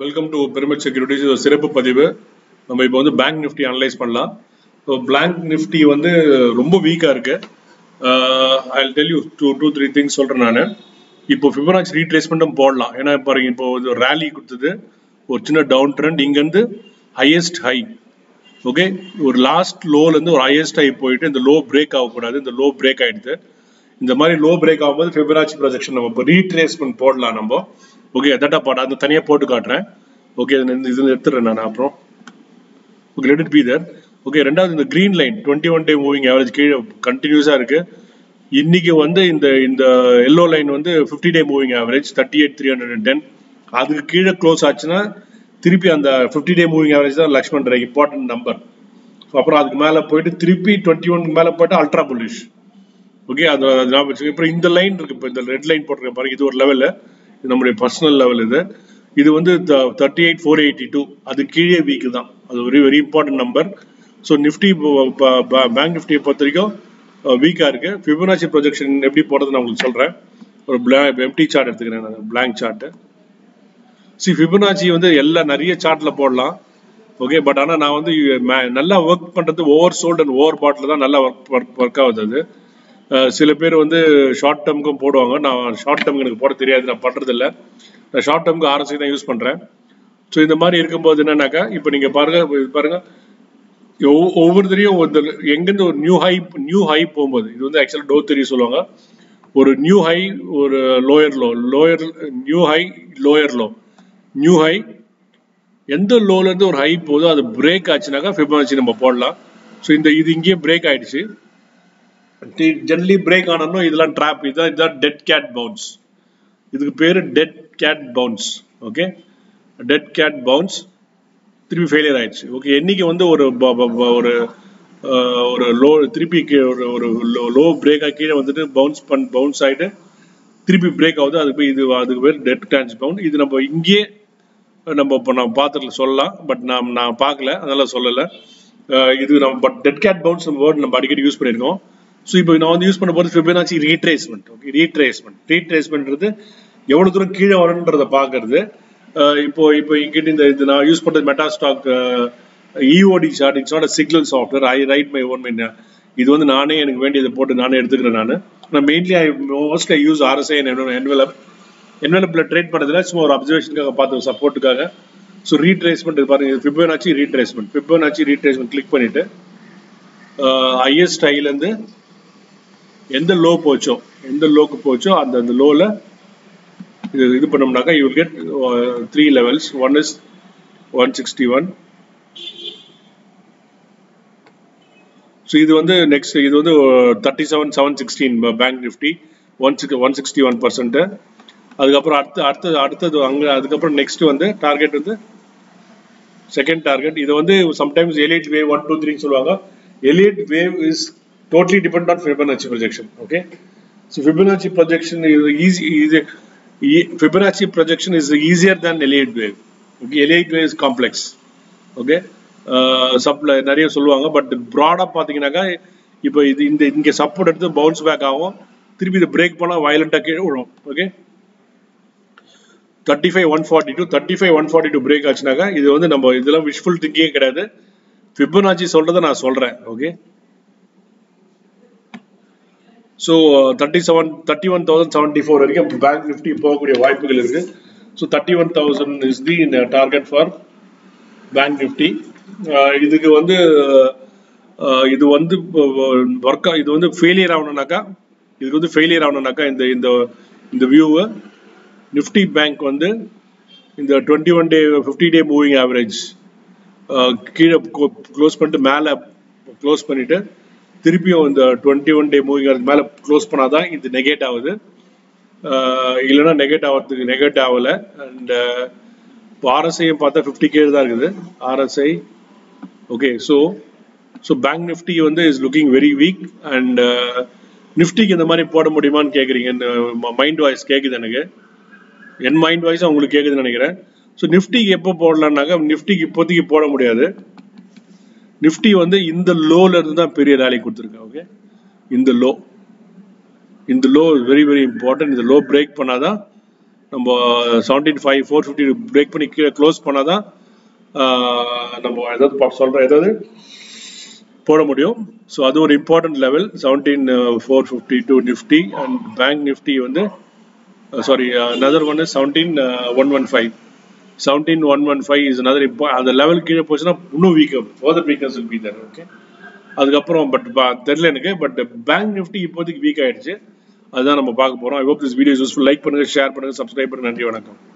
Welcome to pyramid securities ஒரு சிறப்பு பதிவு நம்ம இப்போ வந்து பேங்க் நிஃப்டி அனலைஸ் பண்ணலாம் ஸோ பேங்க் நிஃப்டி வந்து ரொம்ப வீக்காக இருக்கு I tell you two to three things சொல்கிறேன் நான் இப்போ ஃபிபனாக்ஸ் ரீட்ரேஸ்மெண்ட்டும் போடலாம் ஏன்னா பாருங்க இப்போ ஒரு ரேலி கொடுத்தது ஒரு சின்ன டவுன் ட்ரெண்ட் இங்கேருந்து ஹையஸ்ட் ஹை ஓகே ஒரு லாஸ்ட் லோலேருந்து ஒரு ஹையஸ்ட் ஹை போயிட்டு இந்த லோ பிரேக் ஆகக்கூடாது இந்த லோ பிரேக் ஆகிடுது இந்த மாதிரி லோ பிரேக் ஆகும்போது ஃபிபனாச்சி ப்ரொஜெக்ஷன் நம்ம இப்போ ரீட்ரேஸ்மெண்ட் போடலாம் நம்ம ஓகே தட்டா பாட அந்த தனியாக போட்டு காட்டுறேன் ஓகே இது எடுத்துறேன் நான் அப்புறம் okay let it be there okay ரெண்டாவது இந்த green line twenty one day moving average கீழே கண்டினியூஸாக இருக்கு இன்னைக்கு வந்து இந்த இந்த எல்லோ லைன் வந்து fifty day moving average thirty eight three hundred and ten அதுக்கு கீழே க்ளோஸ் ஆச்சுன்னா திருப்பி அந்த ஃபிஃப்டி டே மூவிங் ஆவரேஜ் தான் லக்ஷ்மண் ரே இம்பார்ட்டன்ட் நம்பர் அப்புறம் அதுக்கு மேலே போயிட்டு திருப்பி டுவெண்ட்டி ஒன் மேலே போயிட்டு அல்ட்ரா புல்லிஷ் ஓகே அது அது ஞாபகம் வச்சுக்கோங்க இப்போ இந்த லைன் இருக்கு இப்போ இந்த ரெட் லைன் போட்டிருக்க பாருங்க இது ஒரு லெவலு இது நம்முடைய பர்சனல் லெவல் இது இது வந்து thirty eight four eighty two அது கீழே வீக்கு தான் அது very very important number so Nifty bank நிஃப்டியை பொறுத்த வரைக்கும் வீக்காக இருக்கு ஃபிபனாச்சி ப்ரொஜெக்ஷன் எப்படி போடுறது நான் உங்களுக்கு சொல்கிறேன் ஒரு பிளா எம்டி சார்ட் எடுத்துக்கிறேன் நான் பிளாங்க் சார்ட்டு சி ஃபிபனாச்சி வந்து எல்லா நிறைய சார்ட்டில் போடலாம் ஓகே பட் ஆனால் நான் வந்து நல்லா ஒர்க் பண்ணுறது oversold and overbought தான் நல்லா ஒர்க் ஒர்க் ஆகுது அது சில பேர் வந்து ஷார்ட் டேர்முக்கும் போடுவாங்க நான் ஷார்ட் டேர்முக்கு எனக்கு போட தெரியாது நான் பண்ணுறதில்ல நான் ஷார்ட் டேர்முக்கு ஆர்எஸ்ஐ தான் யூஸ் பண்ணுறேன் ஸோ இந்த மாதிரி இருக்கும்போது என்னன்னாக்கா இப்போ நீங்கள் பாருங்க பாருங்க ஒவ்வொருத்தரையும் எங்கேருந்து ஒரு நியூ ஹை நியூ ஹை போகும்போது இது வந்து ஆக்சுவலாக டோ தெரிய சொல்லுவாங்க ஒரு நியூ ஹை ஒரு lower low lower new high lower low new high எந்த லோலேருந்து ஒரு ஹை போதோ அது பிரேக் ஆச்சுனாக்கா ஃபிபனாச்சி நம்ம போடலாம் ஸோ இந்த இது இங்கேயே பிரேக் ஆயிடுச்சு ஜென்ரலி பிரேக் ஆனோம் இதெல்லாம் ட்ராப் இதுதான் இதுதான் டெட் கேட் பவுன்ஸ் இதுக்கு பேர் dead cat bounce okay dead cat bounce திருப்பி ஃபெயிலியர் ஆயிடுச்சு ஓகே என்னைக்கு வந்து ஒரு ஒரு ஒரு லோ திருப்பி ஒரு ஒரு லோ பிரேக்காக கீழே வந்துட்டு பவுன்ஸ் பண் பவுன்ஸ் ஆகிட்டு திருப்பி பிரேக் ஆகுது அதுக்கு இது அதுக்கு பேர் டெட் கேட்ச் பவுன் இது நம்ம இங்கேயே நம்ம இப்போ நான் பார்த்துட்டு சொல்லலாம் பட் நான் நான் பார்க்கல அதனால சொல்லலை இது நம்ம பட் டெட் கேட் பவுன்ஸ் நம்ம வேர்ட் நம்ம அடிக்கடி யூஸ் பண்ணியிருக்கோம் ஸோ இப்போ நான் வந்து யூஸ் பண்ண போகிறது ஃபிபனாச்சி ரீட்ரேஸ்மெண்ட் ஓகே ரீட்ரேஸ்மெண்ட் ரீட்ரேஸ்மெண்ட்றது எவ்வளோ தூரம் கீழே வரணுன்றதை பார்க்கறது இப்போ இப்போ இங்கிட்ட இந்த இது நான் யூஸ் பண்ணுறது MetaStock EOD chart it's not signal software I write my own mine இது வந்து நானே எனக்கு வேண்டியதை போட்டு நானே எடுத்துக்கிறேன் நான் நான் mainly I mostly I use RSI envelope என்வெலப்பில் ட்ரேட் பண்ணுறதுல சும்மா ஒரு அப்சர்வேஷனுக்காக பார்த்து சப்போர்ட்டுக்காக ஸோ ரீட்ரேஸ்மெண்ட் பாருங்க Fibonacci retracement Fibonacci retracement click பண்ணிட்டு ஹையஸ்ட் ஹைலேருந்து எந்த லோ போச்சோ எந்த லோக்கு போச்சோ அந்த அந்த லோவில் இது இது பண்ணோம்னாக்கா you will get three levels one is one sixty one so இது வந்து நெக்ஸ்ட் இது வந்து thirty seven seven sixteen bank Nifty one six one sixty one percent அதுக்கப்புறம் அடுத்து அடுத்தது அடுத்தது அங்கே அதுக்கப்புறம் நெக்ஸ்ட் வந்து டார்கெட் வந்து செகண்ட் டார்கெட் இது வந்து sometimes Elliott wave one two த்ரீன்னு சொல்லுவாங்க Elliott wave is totally depend on Fibonacci projection. Okay, so Fibonacci projection is easy. easy Fibonacci projection is easier than Elliott wave. Okay, Elliott wave is complex. Okay, சப்ல நிறைய சொல்லுவாங்க but ப்ராடாக பார்த்தீங்கன்னாக்கா இப்போ இது இந்த இங்கே சப்போர்ட் எடுத்து பவுன்ஸ் பேக் ஆகும் திருப்பி இதை பிரேக் பண்ணால் வயலண்டாக கீழே விடும் okay thirty five one forty two thirty five one forty two break ஆச்சுனாக்கா இது வந்து நம்ம இதெல்லாம் விஷுவல் திங்கிங்கே கிடையாது ஃபிபனாச்சி சொல்றதை நான் சொல்றேன் okay so thirty seven thirty one thousand seventy four வரைக்கும் பேங்க் நிஃப்டி போகக்கூடிய வாய்ப்புகள் இருக்கு so thirty one thousand is the target for bank Nifty இதுக்கு வந்து இது வந்து ஒர்க் இது வந்து ஃபெயிலியர் ஆகணும்னாக்கா இதுக்கு வந்து ஃபெயிலியர் ஆகணும்னாக்கா இந்த இந்த இந்த வியூவை நிஃப்டி பேங்க் வந்து இந்த twenty one day fifty day moving average கீழே க்ளோஸ் பண்ணிட்டு மேலே க்ளோஸ் பண்ணிட்டு திருப்பியும் இந்த டுவெண்ட்டி ஒன் டே மூவிங் அதுக்கு மேலே க்ளோஸ் பண்ணாதான் இது நெகேட் ஆகுது இல்லைன்னா நெகேட் ஆகிறதுக்கு நெகேட் ஆகலை அண்ட் இப்போ ஆர்எஸ்ஐயும் பார்த்தா ஃபிஃப்டி கே தான் இருக்குது RSI okay so so bank Nifty வந்து is looking very weak and நிஃப்டிக்கு இந்த மாதிரி போட முடியுமான்னு கேட்குறீங்க மைண்ட் வாய்ஸ் கேட்குது எனக்கு என் மைண்ட் வாய்ஸ் உங்களுக்கு கேட்குதுன்னு நினைக்கிறேன் ஸோ நிஃப்டிக்கு எப்போ போடலான்னாக்கா நிஃப்டிக்கு இப்போதைக்கு போட முடியாது நிஃப்டி வந்து இந்த லோல இருந்து தான் பெரிய ரேலி கொடுத்துருக்கேன் ஓகே இந்த லோ இந்த லோ வெரி வெரி இம்பார்ட்டன்ட் இந்த லோ பிரேக் பண்ணாதான் நம்ம seventeen five four fifty break பண்ணி கீழே க்ளோஸ் பண்ணால் தான் நம்ம ஏதாவது சொல்கிறோம் ஏதாவது போட முடியும் ஸோ அது ஒரு important level seventeen four fifty two Nifty and bank Nifty வந்து sorry another one seventeen one one five seventeen one one five is another இப்போ அந்த லெவல் கீழே போச்சுன்னா இன்னும் weak further weakness will be there okay அதுக்கப்புறம் but தெரியல எனக்கு but bank Nifty இப்போதைக்கு வீக் ஆயிடுச்சு அதுதான் நம்ம பார்க்க போகிறோம் I hope this video useful like பண்ணுங்கள் ஷேர் பண்ணுங்கள் சப்ஸ்கிரைப் பண்ணுங்கள் நன்றி வணக்கம்